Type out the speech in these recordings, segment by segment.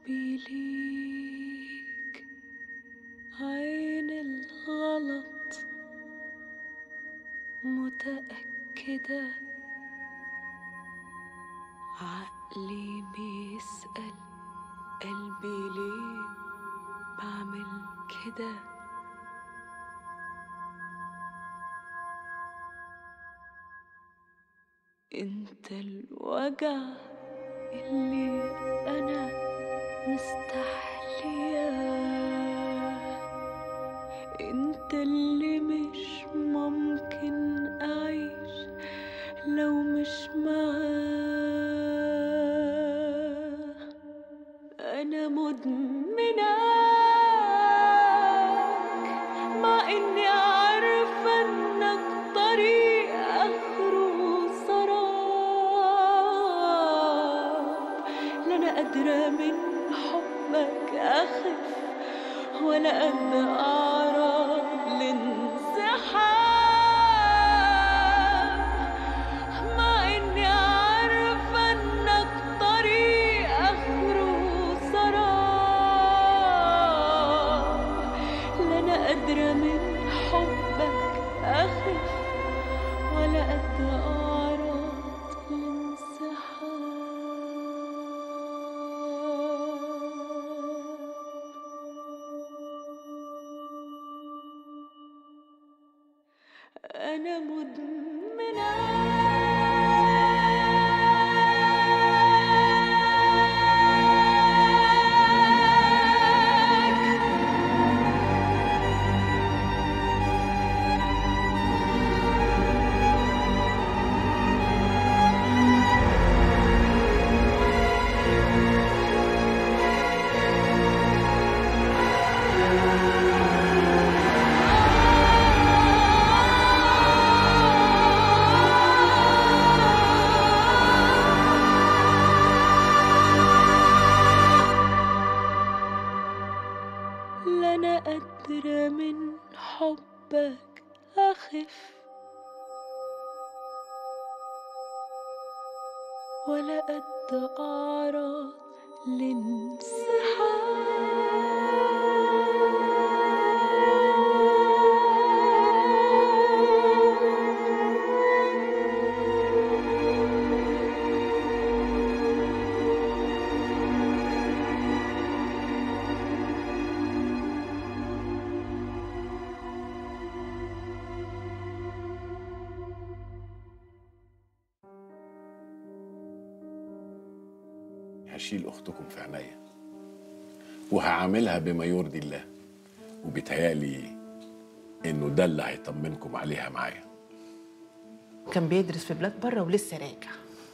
حبي ليك عين الغلط متأكدة عقلي بيسأل قلبي ليه بعمل كده انت الوجع اللي انا مستحلياه انت اللي مش ممكن اعيش لو مش معاه انا مدمناك مع اني عارفه انك طريق اخره سراب لا انا قادره من حبك اخف ولا قد اعرف الانسحاب مع اني عارفه انك طريق اخره سراب لا انا قادره من حبك اخف ولا قد اعرف الانسحاب أنا مدمنة لا أنا قادرة من حبك أخف ولا قد أعرض لانسحاب هشيل اختكم في عينيا وهعاملها بما يرضي الله وبيتهيألي انه ده اللي هيطمنكم عليها معايا كان بيدرس في بلاد بره ولسه راجع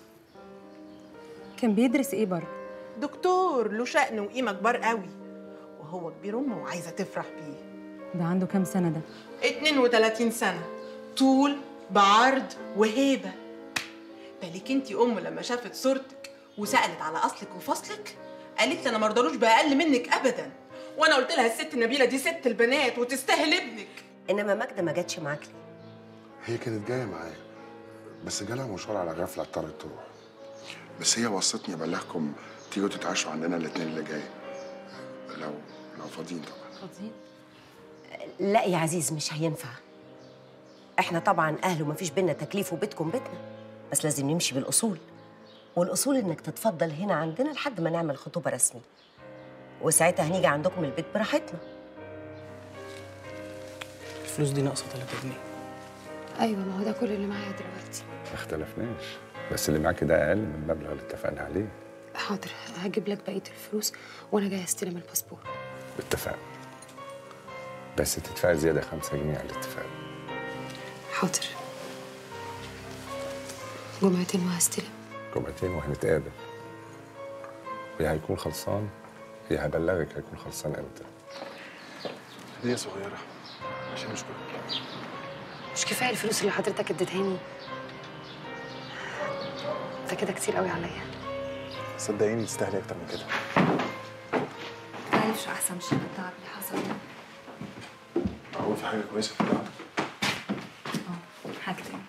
كان بيدرس ايه بره دكتور له شأن وقيمة كبار قوي وهو كبير أمه وعايزة تفرح بيه ده عنده كام سنه ده 32 سنة طول بعرض وهيبة بالك انتي أم لما شافت صورتك وسألت على أصلك وفصلك قالت لي أنا مرضلوش بأقل منك أبدا وأنا قلت لها الست نبيلة دي ست البنات وتستاهل ابنك انما ماجده ما جاتش معاك ليه هي كانت جايه معايا بس جالها مشوار على غفله اضطرت تروح بس هي وصتني ابلغكم تيجوا تتعشوا عندنا الاثنين اللي جاي لو لو فاضيين طبعا فاضيين لا يا عزيز مش هينفع احنا طبعا اهل ومفيش بينا تكليف وبيتكم بيتنا بس لازم نمشي بالاصول والاصول انك تتفضل هنا عندنا لحد ما نعمل خطوبه رسمي وساعتها هنيجي عندكم البيت براحتنا الفلوس دي ناقصه 3 جنيه ايوه ما هو ده كل اللي معايا دلوقتي ما اختلفناش بس اللي معاكي ده اقل من المبلغ اللي اتفقنا عليه حاضر هجيب لك بقيه الفلوس وانا جايه استلم الباسبور اتفقنا بس تدفعي زياده 5 جنيه على الاتفاق حاضر جمعتين وهستلم جمعتين وهنتقابل يا هيكون خلصان يا هبلغك هيكون خلصان امتى هديه صغيره عشان اشكرك مش كفايه الفلوس اللي حضرتك اديتهاني ده كده كتير قوي عليا صدقيني تستاهلي اكتر من كده عارف شو احسن شيء بالتعب اللي حصل لي هو في حاجه كويسه في الدعوه اه حاجتين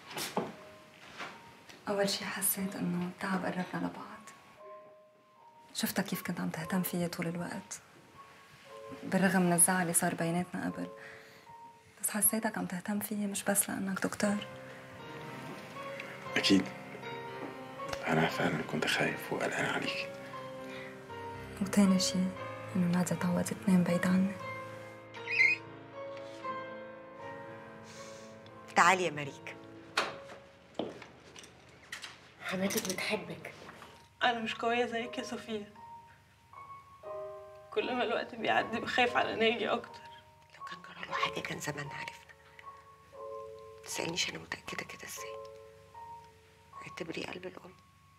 اول شيء حسيت انه التعب قربنا لبعض شفتك كيف كنت عم تهتم فيي طول الوقت بالرغم من الزعل اللي صار بيناتنا قبل بس حسيتك عم تهتم فيي مش بس لأنك دكتور أكيد أنا فعلا كنت خايف وقلقان عليك وتاني شي إنه نادية تعودت تنام بعيد عني تعالي يا مريك حماتك بتحبك أنا مش قوية زيك يا صفية كل ما الوقت بيعدي بخاف على ناجي أكتر لو كان جرى له حاجه كان زماننا عرفنا تسألنيش انا متاكده كده ازاي اعتبري قلب الام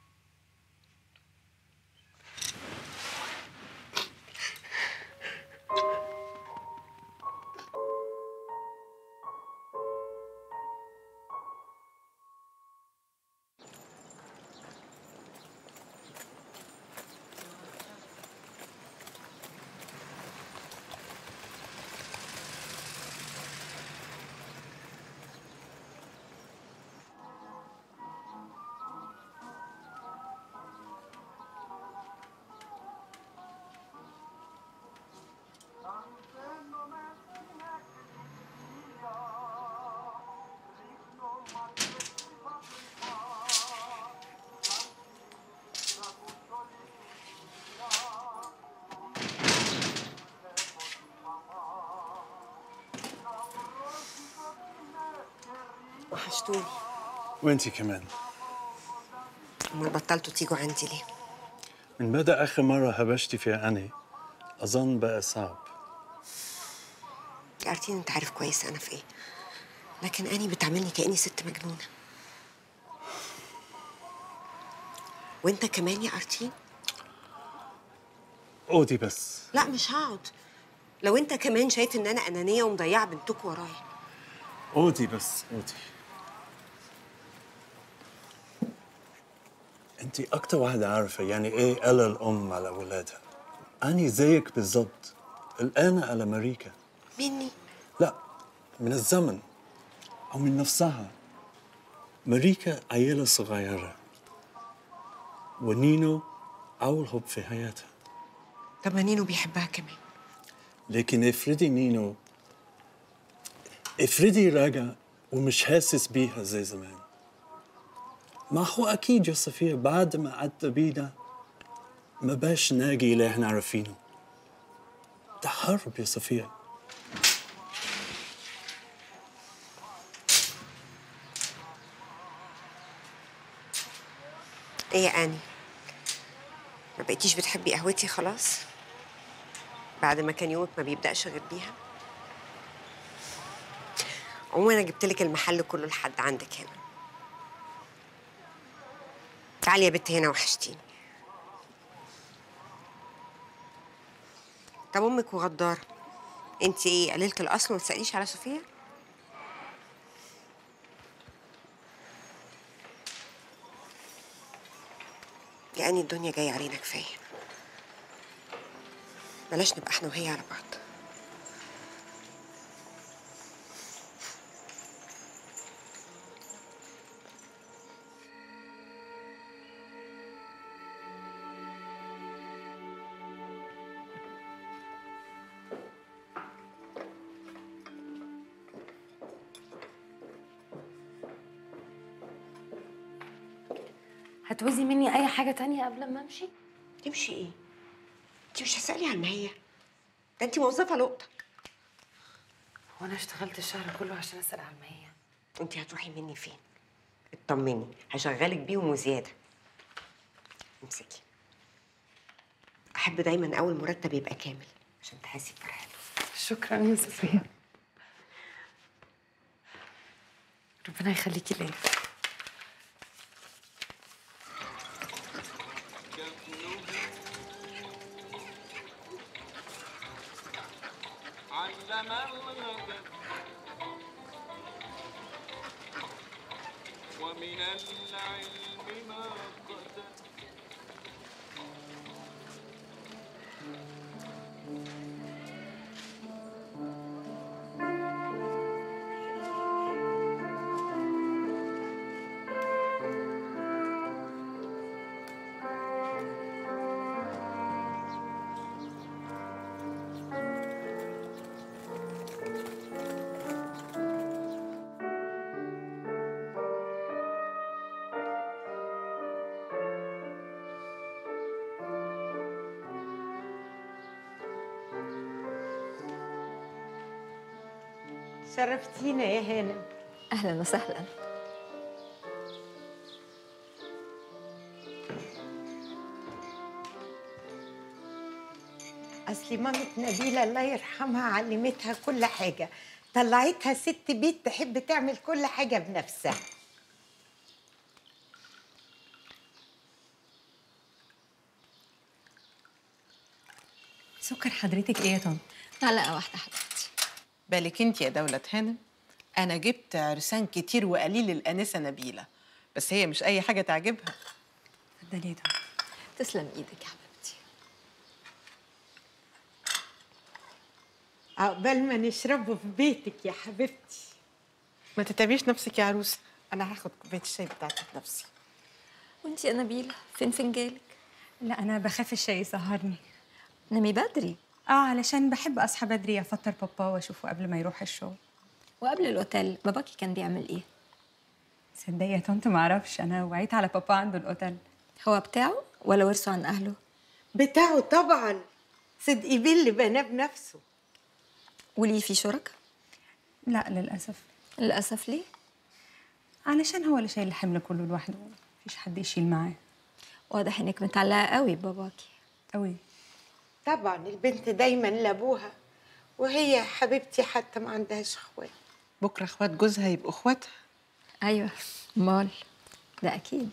وحشتوني وانتي كمان امال بطلتوا تيجوا عندي ليه من مدى آخر مرة هبشتي فيها أني أظن بقى صعب يا ارتين انت عارف كويس انا في ايه لكن اني بتعاملني كاني ست مجنونه وانت كمان يا ارتين أودي بس لا مش هقعد لو انت كمان شايف ان انا انانيه ومضيعه بنتك ورايا أودي بس أودي أنت أكتر واحدة عارفة يعني إيه قلق الأم على أولادها أني زيك بالظبط الآن على أمريكا مني لا من الزمن أو من نفسها ماريكا عيلة صغيرة ونينو أول حب في حياتها طب ما نينو بيحبها كمان لكن افرضي نينو افرضي راجع ومش حاسس بيها زي زمان ما هو أكيد يا صفية بعد ما عدى بينا ما باش ناجي اللي احنا عارفينه ده حرب يا صفية ايه يا اني ما بقيتيش بتحبي قهوتي خلاص بعد ما كان يومك ما بيبداش غير بيها عموما انا جبت لك المحل كله لحد عندك هنا تعالي يا بنت هنا وحشتيني طب امك وغداره انت ايه قليله الاصل وما تساليش على صفيه يعني الدنيا جايه علينا كفايه بلاش نبقى احنا وهي على بعض هتوزي مني اي حاجه تانية قبل ما امشي تمشي ايه انت مش هتسالي عن المهيه ده انت موظفه لقطك وانا اشتغلت الشهر كله عشان اسال عن المهيه انت هتروحي مني فين اطمني هشغلك بيهم وزياده امسكي احب دايما اول مرتب يبقى كامل عشان تحسي بفرحته شكرا يا صفيه ربنا يخليكي ليا علم الغيب ومن العلم ما قد شرفتينا يا هانم اهلا وسهلا اصلي مامة نبيلة الله يرحمها علمتها كل حاجة طلعتها ست بيت تحب تعمل كل حاجة بنفسها سكر حضرتك ايه يا طنط؟ معلقة واحدة حبيبتي بالك انت يا دولة هانم انا جبت عرسان كتير وقليل الانسة نبيلة بس هي مش اي حاجة تعجبها اتفضلي يا طنط تسلم ايدك يا حبيبتي عقبال ما نشربه في بيتك يا حبيبتي ما تتعبيش نفسك يا عروسة انا هاخد كوباية الشاي بتاعتي بنفسي وانت يا نبيلة فين فنجالك؟ لا انا بخاف الشاي يسهرني نامي بدري اه علشان بحب اصحى بدري افطر بابا واشوفه قبل ما يروح الشغل وقبل الاوتيل باباكي كان بيعمل ايه؟ صدقي يا طنط ما اعرفش انا وعيت على بابا عنده الاوتيل هو بتاعه ولا ورثه عن اهله؟ بتاعه طبعا صدقي بيه اللي بناه بنفسه وليه في شركاء؟ لا للاسف للاسف ليه؟ علشان هو اللي شايل الحمل كله لوحده مفيش حد يشيل معاه واضح انك متعلقة قوي بباباكي قوي طبعا البنت دايما لابوها وهي حبيبتي حتى ما عندهاش اخوات بكرة اخوات جوزها يبقوا اخواتها ايوه مال ده اكيد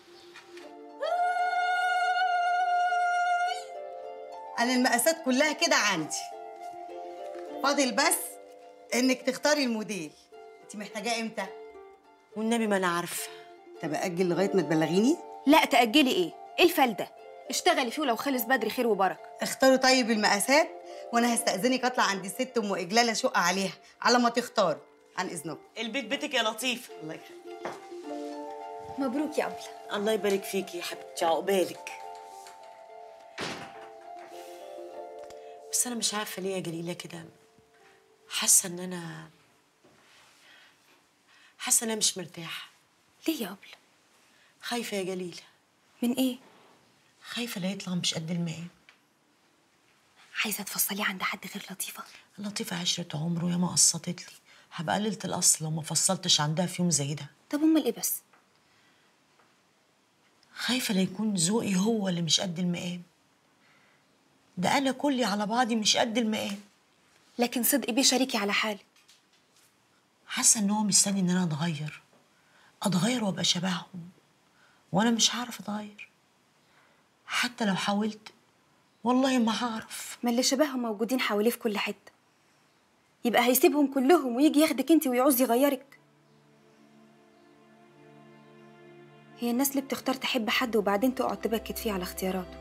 انا المقاسات كلها كده عندي فاضل بس انك تختاري الموديل انت محتاجاه امتى والنبي ما انا عارفه طب اجل لغايه ما تبلغيني لا تأجلي ايه؟ ايه الفال ده؟ اشتغلي فيه ولو خلص بدري خير وبركة اختاروا طيب المقاسات وانا هستأذنك اطلع عند الست ام اجلاله شقه عليها على ما تختاروا عن اذنكم البيت بيتك يا لطيفه الله يخليك مبروك يا أبلة الله يبارك فيكي يا حبيبتي عقبالك بس انا مش عارفه ليه يا جليله كده حاسه ان انا حاسه ان انا مش مرتاحه ليه يا أبلة؟ خايفه يا جليله من ايه؟ خايفه لا يطلع مش قد المقام عايزة تفصليه عند حد غير لطيفة؟ لطيفه عشره عمره ياما قسطت لي هبقى قللت الاصل لو ما فصلتش عندها في يوم زي ده طب أمال ايه بس؟ خايفه لا يكون ذوقي هو اللي مش قد المقام ده انا كلي على بعضي مش قد المقام لكن صدقي بيه شريكي على حالي حاسه ان هو مستني ان انا اتغير اتغير وابقى شبههم وانا مش هعرف اتغير حتى لو حاولت والله ما هعرف ما اللي شبههم موجودين حواليه في كل حتة يبقى هيسيبهم كلهم ويجي ياخدك انت ويعوز يغيرك هي الناس اللي بتختار تحب حد وبعدين تقعد تبكت فيه على اختياراته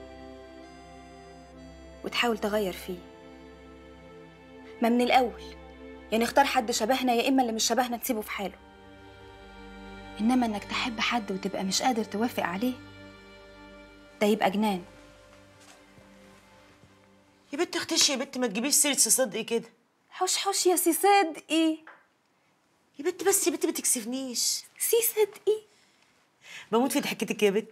وتحاول تغير فيه ما من الأول يا نختار حد شبهنا يا إما اللي مش شبهنا نسيبه في حاله إنما إنك تحب حد وتبقى مش قادر توافق عليه ده يبقى جنان يا بنت اختشي يا بنت ما تجيبيش سيره سي صدقي كده حوش حوش يا سي صدقي يا بنت بس يا بنت ما تكسفنيش سي صدقي بموت في ضحكتك يا بنت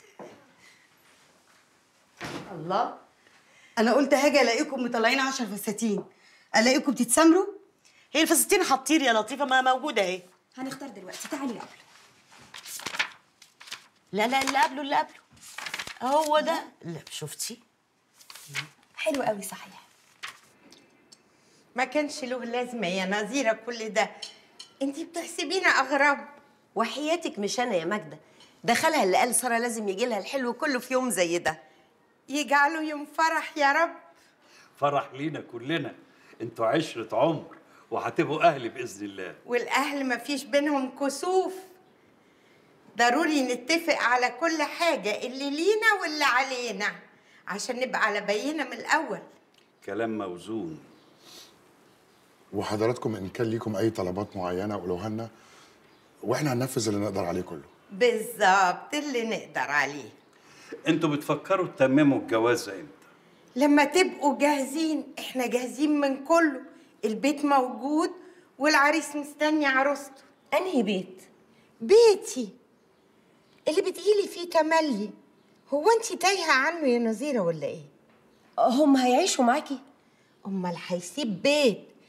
الله انا قلت هاجي الاقيكم مطلعين 10 فساتين الاقيكم بتتسامروا هي الفساتين حطير يا لطيفه ما موجوده اهي هنختار دلوقتي تعالي يا أبلة لا لا اللي قبله اللي قبله هو ده لا شفتي حلو قوي صحيح ما كانش له لازمه يا نظيره كل ده انت بتحسبينا اغراب وحياتك مش انا يا ماجده دخلها اللي قال ساره لازم يجي لها الحلو كله في يوم زي ده يجعله يوم فرح يا رب فرح لينا كلنا انتوا عشرة عمر وهتبقوا أهل بإذن الله والاهل ما فيش بينهم كسوف ضروري نتفق على كل حاجه اللي لينا واللي علينا عشان نبقى على بينه من الاول كلام موزون وحضراتكم ان كان ليكم اي طلبات معينه قولوها لنا واحنا هننفذ اللي نقدر عليه كله بالظبط اللي نقدر عليه انتوا بتفكروا تتمموا الجواز امتى لما تبقوا جاهزين احنا جاهزين من كله البيت موجود والعريس مستني عروسته انهي بيت بيتي اللي بتقيلي فيه تملي هو انت تايهه عنه يا نظيره ولا ايه هم هيعيشوا معاكي امال هيسيب بيت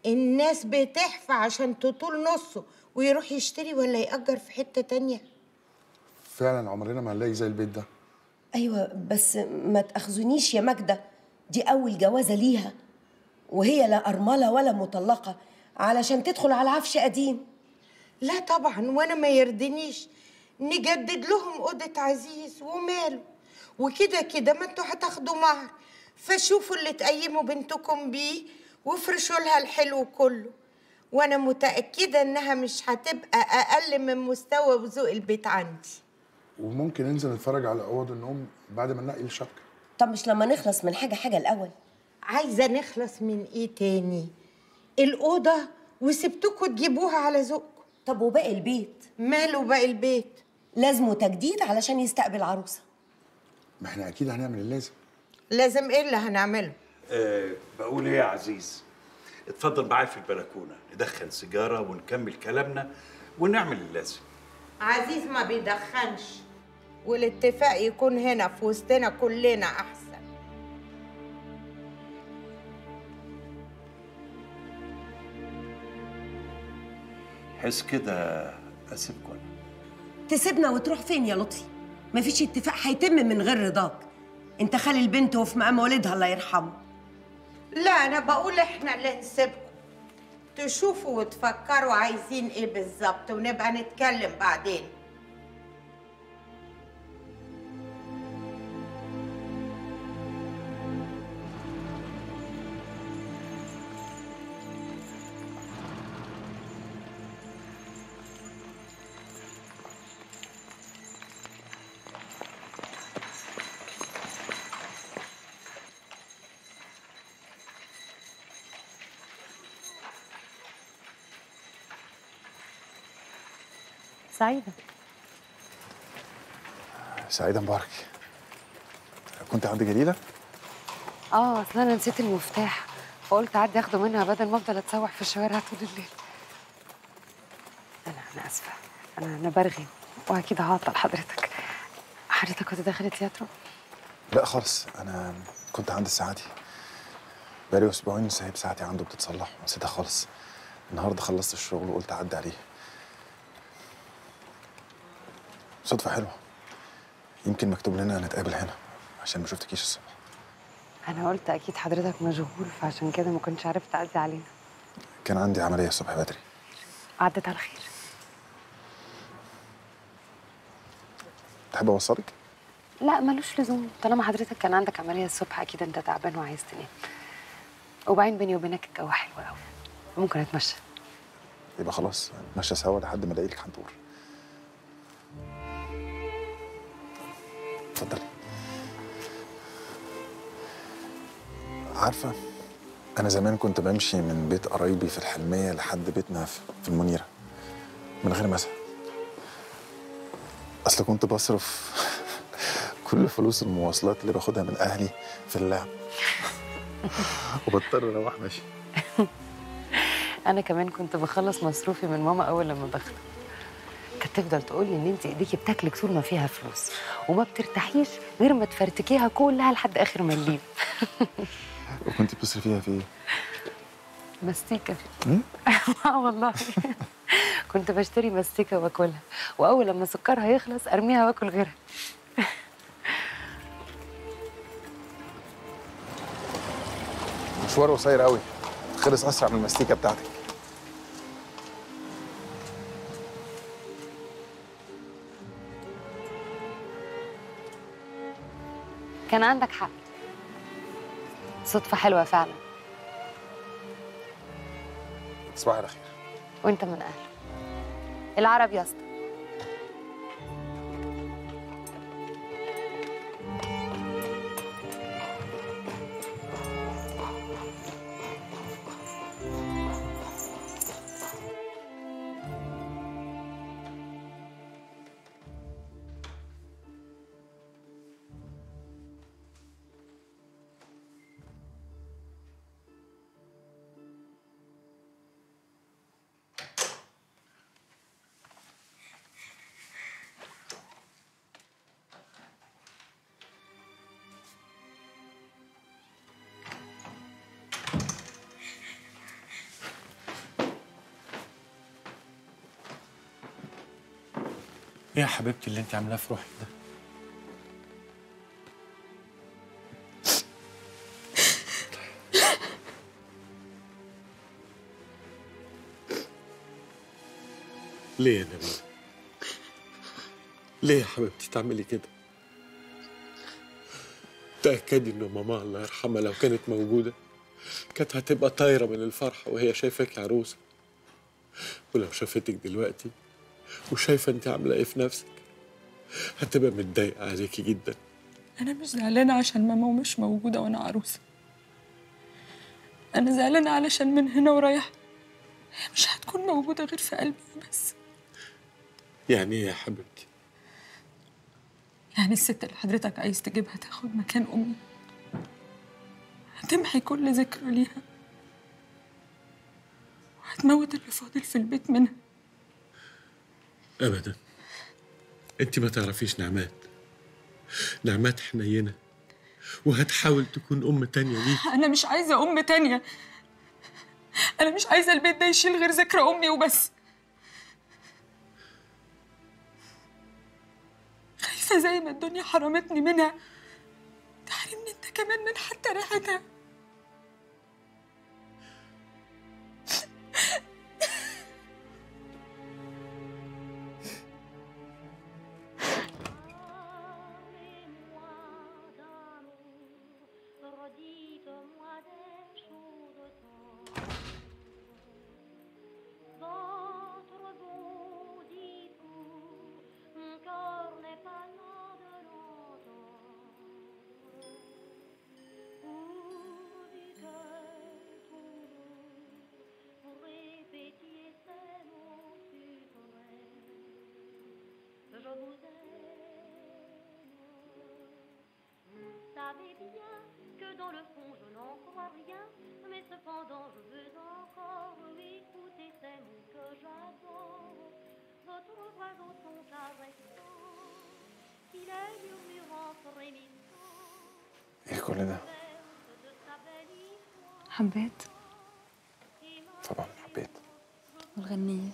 الناس بتحفى عشان تطول نصه ويروح يشتري ولا يأجر في حتة تانية فعلا عمرنا ما هنلاقي زي البيت ده ايوه بس ما تاخذونيش يا ماجده دي اول جوازه ليها وهي لا ارمله ولا مطلقه علشان تدخل على عفش قديم لا طبعا وانا ما يرضنيش نجدد لهم أوضة عزيز وماله وكده كده ما انتوا هتاخدوا مهر فشوفوا اللي تقيموا بنتكم بيه وافرشوا لها الحلو كله وانا متأكدة انها مش هتبقى اقل من مستوى وذوق البيت عندي وممكن ننزل نتفرج على اوض النوم بعد ما ننقي الشبكه طب مش لما نخلص من حاجه حاجه الاول عايزة نخلص من ايه تاني الأوضة وسبتكوا تجيبوها على ذوقكم طب وباقي البيت ماله باقي البيت لازمه تجديد علشان يستقبل عروسه ما احنا اكيد هنعمل اللازم لازم ايه اللي هنعمله أه بقول ايه يا عزيز اتفضل معايا في البلكونه ندخن سيجاره ونكمل كلامنا ونعمل اللازم عزيز ما بيدخنش والاتفاق يكون هنا في وسطنا كلنا احسن حس كده اسيبكم أنا. تسيبنا وتروح فين يا لطفي مفيش اتفاق هيتم من غير رضاك انت خالي البنت وفي مقام والدها الله يرحمه لا انا بقول احنا اللي نسيبكم تشوفوا وتفكروا عايزين ايه بالظبط ونبقى نتكلم بعدين سعيدة سعيدة مبارك كنت عند جليلة؟ اه اصل انا نسيت المفتاح فقلت اعدي اخده منها بدل ما افضل اتسوح في الشوارع طول الليل انا انا اسفه انا انا برغي واكيد هعطل حضرتك حضرتك كنت داخل التياترو لا خالص أنا كنت عند الساعاتي بقالي أسبوعين سايب ساعتي عنده بتتصلح ونسيتها خالص النهاردة خلصت الشغل وقلت أعدي عليه صدفة حلوة يمكن مكتوب لنا نتقابل هنا عشان ما شفتكيش الصبح انا قلت اكيد حضرتك مشغول فعشان كده ما كنتش عارف تعدي علينا كان عندي عملية الصبح بدري عدت على خير تحب أوصلك؟ لا ملوش لزوم طالما حضرتك كان عندك عمليه الصبح اكيد انت تعبان وعايز تنام وبعدين بيني وبينك الجو حلو قوي ممكن اتمشى يبقى خلاص نتمشى سوا لحد ما ألاقي لك حنطور اتفضلي عارفة أنا زمان كنت بمشي من بيت قرايبي في الحلمية لحد بيتنا في في المنيرة من غير مسا أصل كنت بصرف كل فلوس المواصلات اللي باخدها من أهلي في اللعب وبضطر أروح ماشي انا كمان كنت بخلص مصروفي من ماما اول لما بخلع كانت تفضل تقول لي ان انت ايديكي بتاكلك طول ما فيها فلوس وما بترتاحيش غير ما تفرتكيها كلها لحد اخر مليم وكنت بتصرفيها في إيه؟ مستيكه مم؟ اه والله كنت بشتري مستيكه واكلها واول لما سكرها يخلص ارميها واكل غيرها مشوار قصير قوي خلص أسرع من المستيكة بتاعتك كان عندك حق صدفه حلوه فعلا صباح الخير وانت من اهله العرب يا اسطى ايه يا حبيبتي اللي انت عاملاه في روحك ده ليه يا نبيل ليه يا حبيبتي تعملي كده تأكدي إن ماما الله يرحمها لو كانت موجودة كانت هتبقى طايرة من الفرحة وهي شايفاك عروسة ولو شافتك دلوقتي وشايفة أنت عاملة إيه في نفسك هتبقى متضايقة عليكي جدا أنا مش زعلانة عشان ماما مش موجودة وأنا عروسة أنا زعلانة علشان من هنا ورايح هي مش هتكون موجودة غير في قلبي بس يعني إيه يا حبيبتي يعني الست اللي حضرتك عايز تجيبها تاخد مكان أمي هتمحي كل ذكرى ليها وهتموت اللي فاضل في البيت منها أبدا أنت ما تعرفيش نعمات نعمات حنينة وهتحاول تكون أم تانية ليك أنا مش عايزة أم تانية أنا مش عايزة البيت ده يشيل غير ذكرى أمي وبس خايفة زي ما الدنيا حرمتني منها تحرمني أنت كمان من حتى ريحتها Redites-moi des choses tendres. Votre beau discours, mon cœur n'est pas là de l'entendre. Pour dites toujours, pour répéter ces mots suprêmes, je vous aime. Vous savez bien que dans le fond je n'en crois rien, mais cependant je veux encore écouter ces mots que j'adore. Votre voix au son caressant, il est murmurant frémissant, ايه كل ده؟ de sa belle histoire. حبيت طبعا حبيت والغنية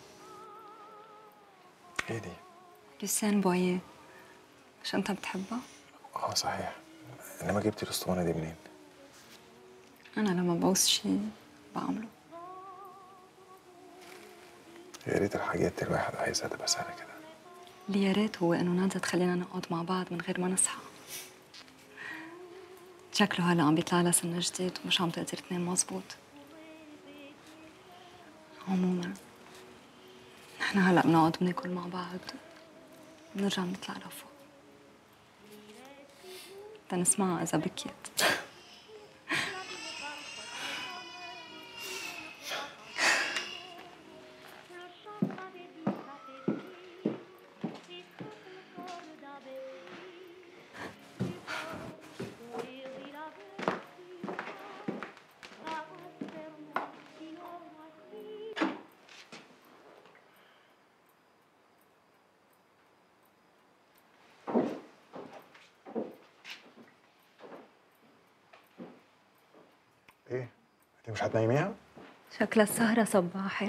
ايه دي؟ لسان بويه مش انت بتحبها؟ اه صحيح انما جبتي الاسطوانه دي منين؟ انا لما بعوز شيء بعمله يا ريت الحاجات اللي الواحد عايزها تبقى سهله كده اللي يا ريت هو انه نادى تخلينا نقعد مع بعض من غير ما نصحى شكله هلا عم بيطلع لها سنة جديد ومش عم تقدر تنام مزبوط عموما نحن هلا بنقعد بناكل مع بعض بنرجع بنطلع لفوق تنسمعها إذا بكيت ايه؟ انت مش هتنيميها؟ شكلها السهرة صباحي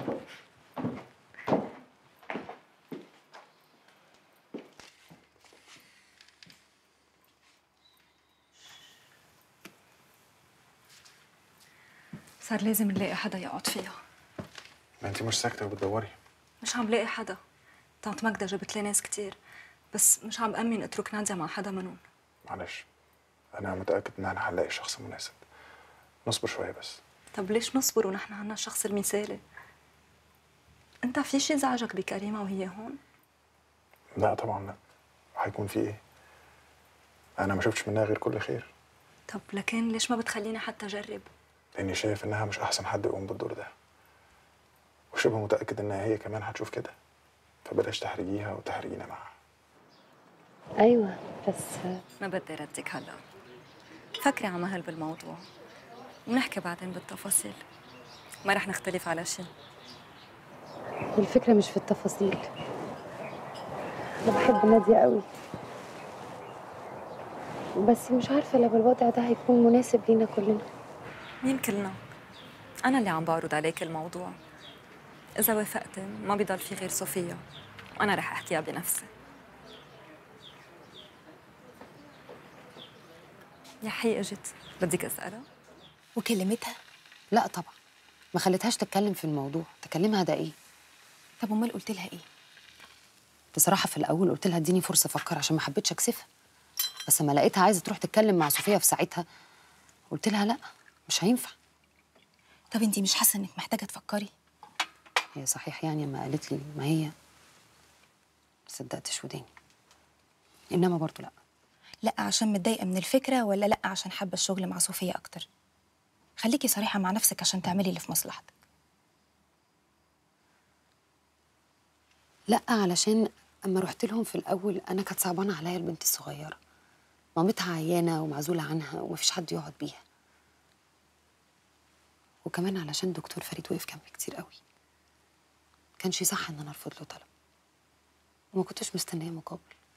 صار لازم نلاقي حدا يقعد فيها ما انت مش ساكته وبتدوري مش عم لاقي حدا طنط ماجدة جابت لي ناس كتير بس مش عم أمن اترك نادية مع حدا منهم معلش انا متاكد ان انا هنلاقي الشخص المناسب نصبر شويه بس طب ليش نصبر ونحن عنا الشخص المثالي انت في شي زعجك بكريمة وهي هون لا طبعا لا هيكون في ايه انا ما شفتش منها غير كل خير طب لكن ليش ما بتخليني حتى أجرب لاني شايف انها مش احسن حد يقوم بالدور ده وشبه متاكد انها هي كمان هتشوف كده فبلاش تحرجيها وتحرجينا معاها ايوه بس ما بدي ردك هلا فكري على مهل بالموضوع ونحكي بعدين بالتفاصيل ما رح نختلف على شيء الفكرة مش في التفاصيل أنا بحب نادية قوي بس مش عارفة لو الوضع ده هيكون مناسب لينا كلنا مين كلنا أنا اللي عم بعرض عليك الموضوع إذا وافقتي ما بيضل في غير صوفيا وأنا رح أحكيها بنفسي يا حي اجت بدك اسالها وكلمتها لا طبعا ما خليتهاش تتكلم في الموضوع تكلمها ده ايه طب امال قلت لها ايه بصراحه في الاول قلت لها اديني فرصه افكر عشان ما حبيتش اكسفها بس ما لقيتها عايزه تروح تتكلم مع صوفيا في ساعتها قلت لها لا مش هينفع طب انتي مش حاسه انك محتاجه تفكري هي صحيح يعني لما قالت لي ما هي ما صدقتش وداني انما برضو لا لا عشان متضايقه من الفكره ولا لا عشان حابه الشغل مع صوفيا اكتر خليكي صريحه مع نفسك عشان تعملي اللي في مصلحتك لا علشان اما رحت لهم في الاول انا كانت صعبانه عليا البنت الصغيره مامتها عيانه ومعزوله عنها ومفيش حد يقعد بيها وكمان علشان دكتور فريد وقف جنبي كتير قوي كانش صح ان انا ارفض له طلب وما كنتش مستنيه مقابل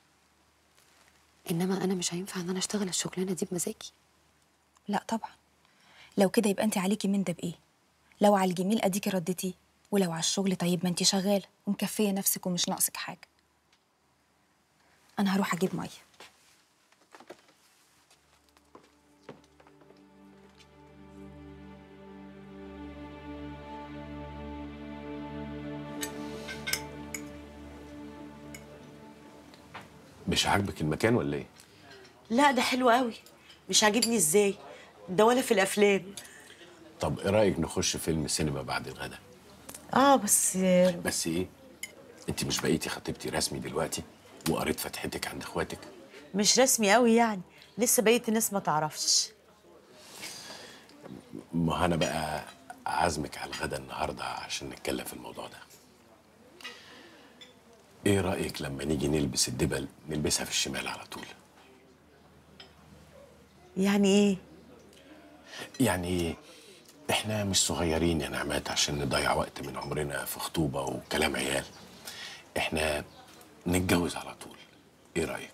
انما انا مش هينفع ان انا اشتغل الشغلانه دي بمزاجي لا طبعا لو كده يبقى انت عليكي من ده بايه لو على الجميل اديكي ردتي ولو على الشغل طيب ما انت شغاله ومكفيه نفسك ومش ناقصك حاجه انا هروح اجيب ميه مش عاجبك المكان ولا ايه؟ لا ده حلو قوي مش عاجبني ازاي ده ولا في الافلام طب ايه رايك نخش فيلم سينما بعد الغدا؟ اه بس بس ايه؟ انت مش بقيتي خطيبتي رسمي دلوقتي وقريت فتحتك عند اخواتك مش رسمي قوي يعني لسه بقيه الناس ما تعرفش ما انا بقى عازمك على الغدا النهارده عشان نتكلم في الموضوع ده ايه رايك لما نيجي نلبس الدبل نلبسها في الشمال على طول يعني ايه يعني احنا مش صغيرين يا نعمات عشان نضيع وقت من عمرنا في خطوبه وكلام عيال احنا نتجوز على طول ايه رايك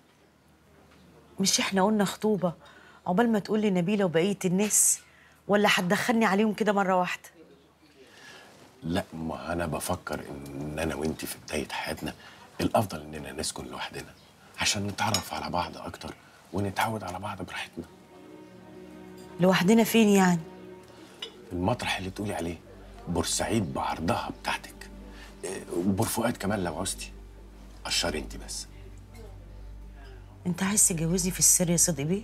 مش احنا قلنا خطوبه عقبال ما تقول لي نبيله وبقيه الناس ولا هتدخلني عليهم كده مره واحده لا ما انا بفكر ان انا وانت في بدايه حياتنا الافضل اننا نسكن لوحدنا عشان نتعرف على بعض اكتر ونتعود على بعض براحتنا لوحدنا فين يعني المطرح اللي تقولي عليه بورسعيد بعرضها بتاعتك إيه، وبور فؤاد كمان لو عوزتي قشري انت بس انت عايز تجوزني في السر يا صديقي بيه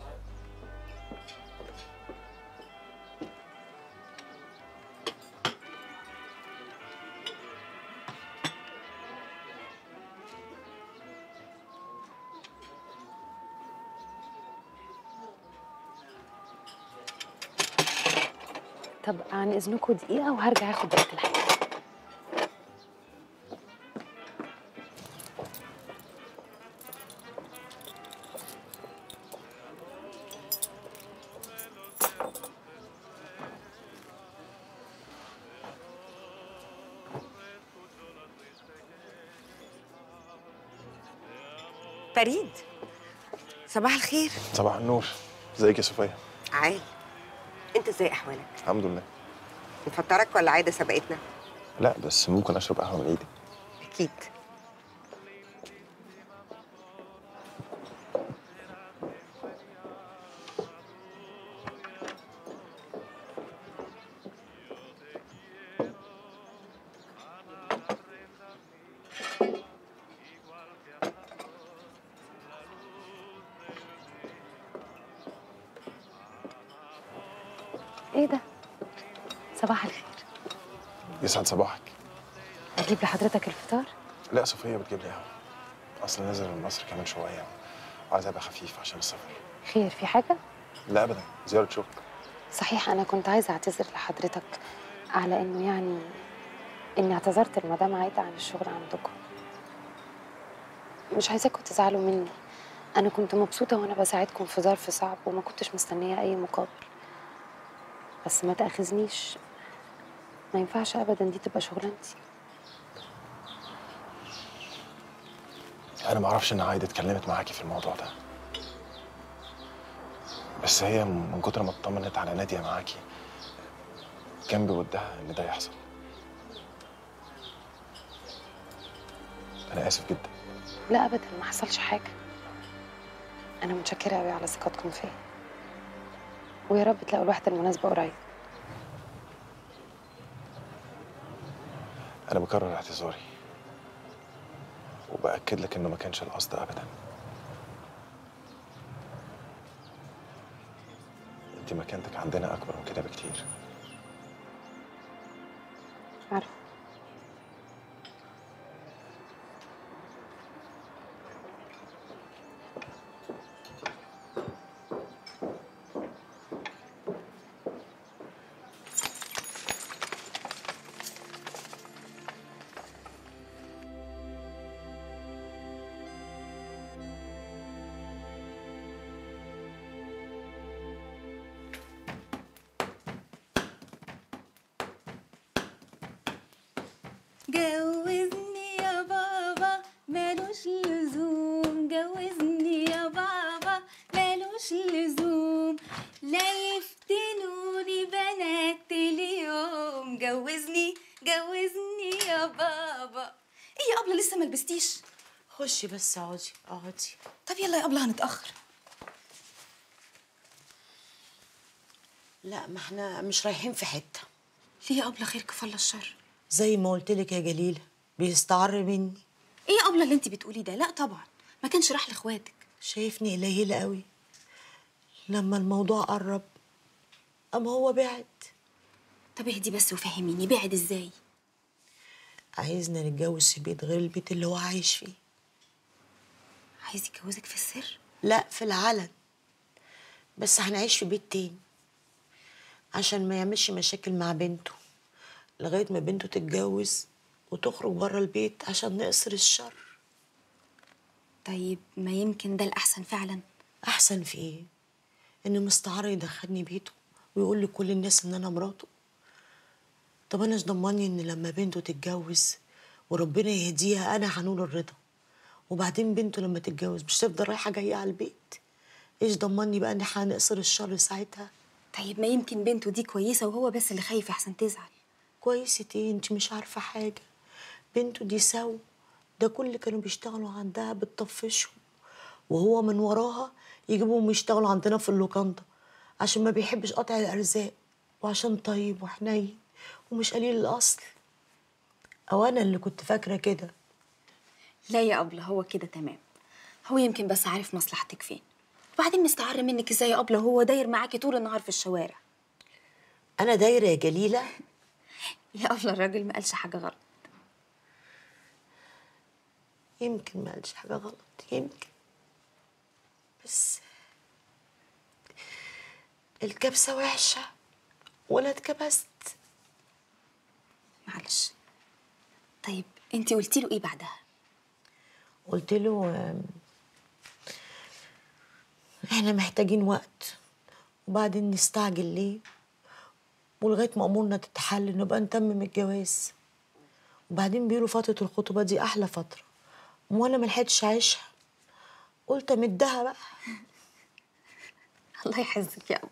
طب عن اذنكم دقيقه وهرجع اخد بقيه الحاجه فريد صباح الخير صباح النور ازيك يا صفية عال انت ازاي احوالك الحمد لله نفطرك ولا عايده سبقتنا لا بس ممكن اشرب قهوه من ايدك اكيد ايه ده صباح الخير يسعد صباحك اجيب لحضرتك الفطار لا صفية بتجيب لي قهوه اصلا نازل من مصر كمان شويه وعايز ابقى خفيف عشان السفر خير في حاجه لا ابدا زياره شغل صحيح انا كنت عايزه اعتذر لحضرتك على انه يعني اني اعتذرت لمدام عايده عن الشغل عندكم مش عايزاكم تزعلوا مني انا كنت مبسوطه وانا بساعدكم في ظرف صعب وما كنتش مستنيه اي مقابل بس ما تاخذنيش ما ينفعش ابدا دي تبقى شغلانتي انا ما اعرفش ان عايده اتكلمت معاكي في الموضوع ده بس هي من كتر ما اطمنت على ناديه معاكي كان بودها ان ده يحصل انا اسف جدا لا ابدا ما حصلش حاجه انا متشكره قوي على ثقتكم فيا ويا رب تلاقوا الواحده المناسبه قريب انا بكرر اعتذاري وباكد لك انه ما كانش القصد ابدا انت مكانتك عندنا اكبر من كده بكتير عارفه جوزني يا بابا مالوش لزوم جوزني يا بابا مالوش لزوم لا يفتنوني بنات اليوم جوزني جوزني يا بابا ايه يا ابله لسه ما لبستيش خشي بس اقعدي اقعدي طب يلا يا ابله هنتاخر لا ما احنا مش رايحين في حته ليه يا ابله خير كفالة الشر زي ما قلت لك يا جليله بيستعر مني ايه يا ابله اللي انت بتقوليه ده لا طبعا ما كانش راح لاخواتك شايفني قليله قوي لما الموضوع قرب اما هو بعد طب اهدي بس وفهميني بعد ازاي عايزنا نتجوز في بيت غير البيت اللي هو عايش فيه عايز يتجوزك في السر لا في العلن بس هنعيش في بيت تاني عشان ما يعملش مشاكل مع بنته لغاية ما بنته تتجوز وتخرج بره البيت عشان نقصر الشر طيب ما يمكن ده الأحسن فعلا أحسن في إيه؟ إنه مستعار يدخلني بيته ويقول لكل الناس إن أنا مراته طب أنا إيش ضمني إن لما بنته تتجوز وربنا يهديها أنا هنول الرضا وبعدين بنته لما تتجوز مش تفضل رايحة جاية على البيت إيش ضمني بقى إن هنقصر الشر ساعتها طيب ما يمكن بنته دي كويسة وهو بس اللي خايف أحسن تزعل كويسة ايه انت مش عارفة حاجة بنته دي سو ده كل اللي كانوا بيشتغلوا عندها بتطفشهم وهو من وراها يجيبهم يشتغلوا عندنا في اللوكاندا عشان ما بيحبش قطع الأرزاق وعشان طيب وحنين ومش قليل الأصل أو أنا اللي كنت فاكرة كده لا يا أبلة هو كده تمام هو يمكن بس عارف مصلحتك فين وبعدين مستعر منك ازاي يا أبلة هو داير معاكي طول النهار في الشوارع أنا دايرة يا جليلة يا أبلة الراجل ما قالش حاجة غلط يمكن ما قالش حاجة غلط يمكن بس الكبسة وحشة ولا اتكبست معلش طيب انت قلتي له ايه بعدها قلت له آم، احنا محتاجين وقت وبعدين نستعجل ليه ولغايه ما امورنا تتحل نبقى نتمم الجواز وبعدين بيقولوا فتره الخطوبه دي احلى فتره وانا ما لحقتش اعيشها قلت امدها بقى الله يحزك يا أبلة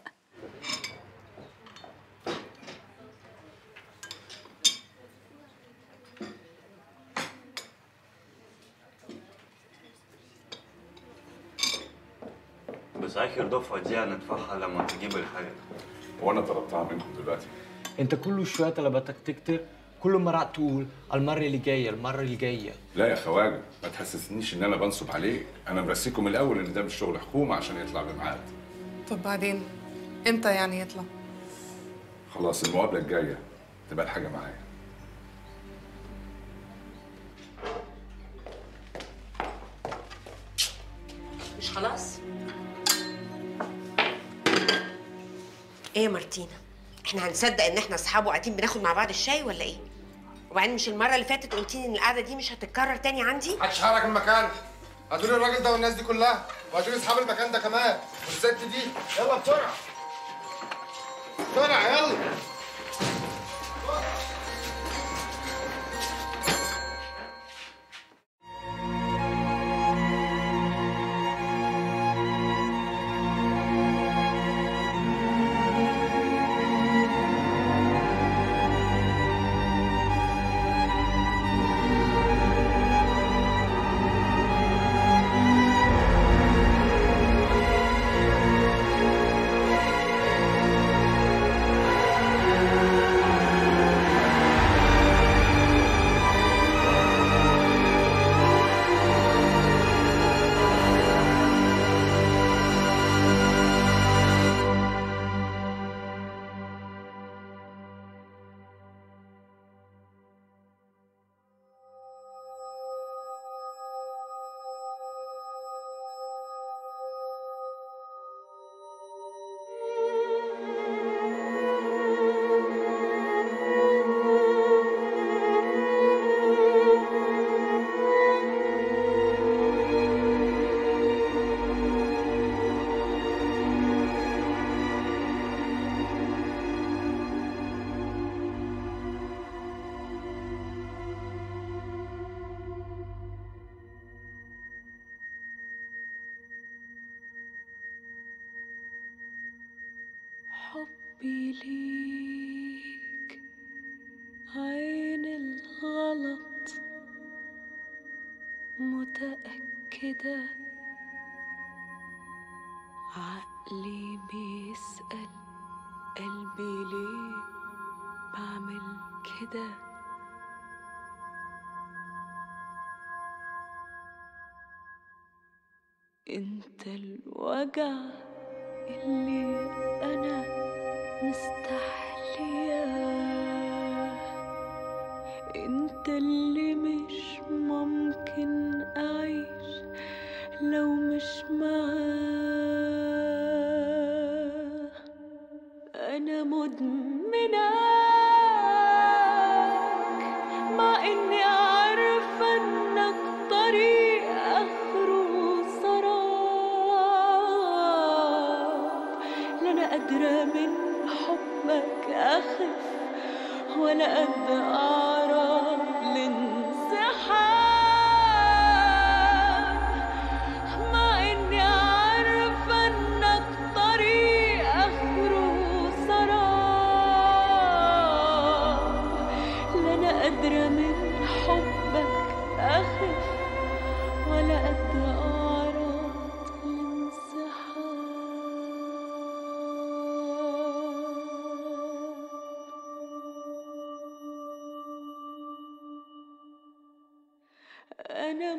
بس اخر دفعه دي هندفعها لما تجيب الحاجه وانا طلبتها منكم دلوقتي انت كل شويه طلباتك تكتر كل مره تقول المره اللي جايه المره اللي جايه لا يا خواجه ما تحسسنيش ان انا بنصب عليك انا مرسيكم الاول ان ده مش شغل حكومه عشان يطلع بميعاد طب بعدين امتى يعني يطلع خلاص المقابله الجايه تبقى الحاجه معايا مش خلاص ايه يا مارتينا احنا هنصدق ان احنا اصحاب وقاعدين بناخد مع بعض الشاي ولا ايه وبعدين مش المره اللي فاتت قلتي لي ان القعده دي مش هتتكرر تاني عندي محدش حرك المكان هاتوا لي الراجل ده والناس دي كلها وهاتوا لي اصحاب المكان ده كمان والست دي يلا بسرعه بسرعه يلا قلبي ليك عين الغلط متأكدة عقلي بيسأل قلبي ليه بعمل كده انت الوجع اللي انا مستحلياه انت اللي مش ممكن اعيش لو مش معاه انا مدمناك مع اني عارفه انك طريق اخره سراب لا انا قادره من حبك اخف ولا قد اعرف الانسحاب مع اني عارفه انك طريق اخره سراب لا انا قادره من حبك اخف ولا قد اعرف الانسحاب أنا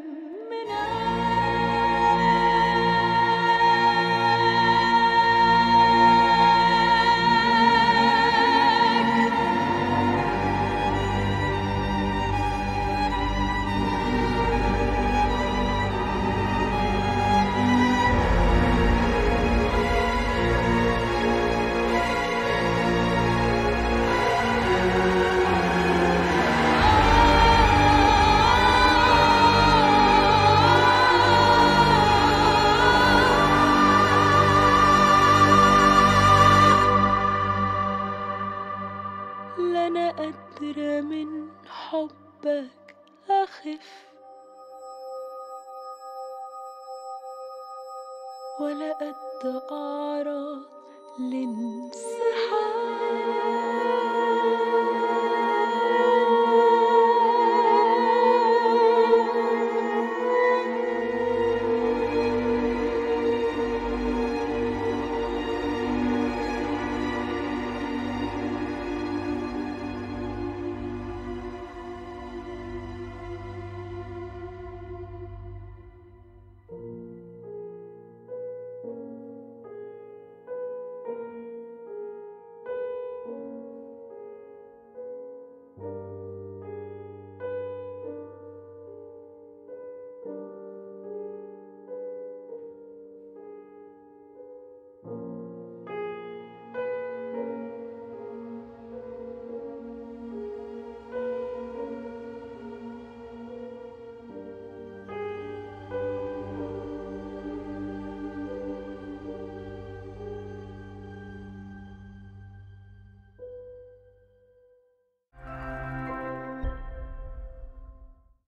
لا أنا قادرة من حبك أخف ولا قد أعرض لانسحاب